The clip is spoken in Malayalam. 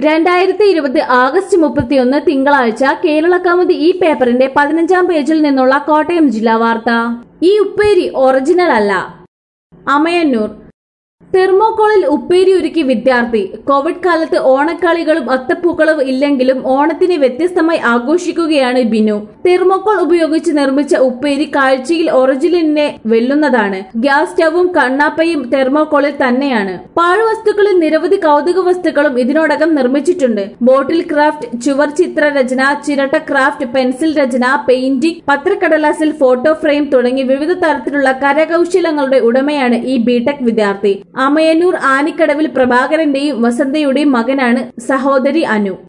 രണ്ടായിരത്തി ഇരുപത് ആഗസ്റ്റ് മുപ്പത്തിയൊന്ന് തിങ്കളാഴ്ച കേരള കൗമുദി ഈ പേപ്പറിന്റെ പതിനഞ്ചാം പേജിൽ നിന്നുള്ള കോട്ടയം ജില്ലാ വാർത്ത ഈ ഉപ്പേരി ഒറിജിനൽ അല്ല അമയന്നൂർ തെർമോകോളിൽ ഉപ്പേരി ഒരുക്കി വിദ്യാർത്ഥി കോവിഡ് കാലത്ത് ഓണക്കളികളും അത്തപ്പൂക്കളും ഇല്ലെങ്കിലും ഓണത്തിന് വ്യത്യസ്തമായി ആഘോഷിക്കുകയാണ് ബിനു തെർമോകോൾ ഉപയോഗിച്ച് നിർമ്മിച്ച ഉപ്പേരി കാഴ്ചയിൽ ഒറിജിനലിനെ വെല്ലുന്നതാണ് ഗ്യാസ് സ്റ്റവും കണ്ണാപ്പയും തെർമോകോളിൽ തന്നെയാണ് പാഴ്വസ്തുക്കളിൽ നിരവധി കൗതുക വസ്തുക്കളും ഇതിനോടകം നിർമ്മിച്ചിട്ടുണ്ട് ബോട്ടിൽ ക്രാഫ്റ്റ് ചുവർ ചിത്രരചന ചിരട്ട ക്രാഫ്റ്റ് പെൻസിൽ രചന പെയിന്റിംഗ് പത്രക്കടലാസിൽ ഫോട്ടോ ഫ്രെയിം തുടങ്ങി വിവിധ തരത്തിലുള്ള കരകൗശലങ്ങളുടെ ഉടമയാണ് ഈ ബിടെക് വിദ്യാർത്ഥി അമയന്നൂർ ആനിക്കടവിൽ പ്രഭാകരന്റെയും വസന്തയുടെയും മകനാണ് സഹോദരി അനു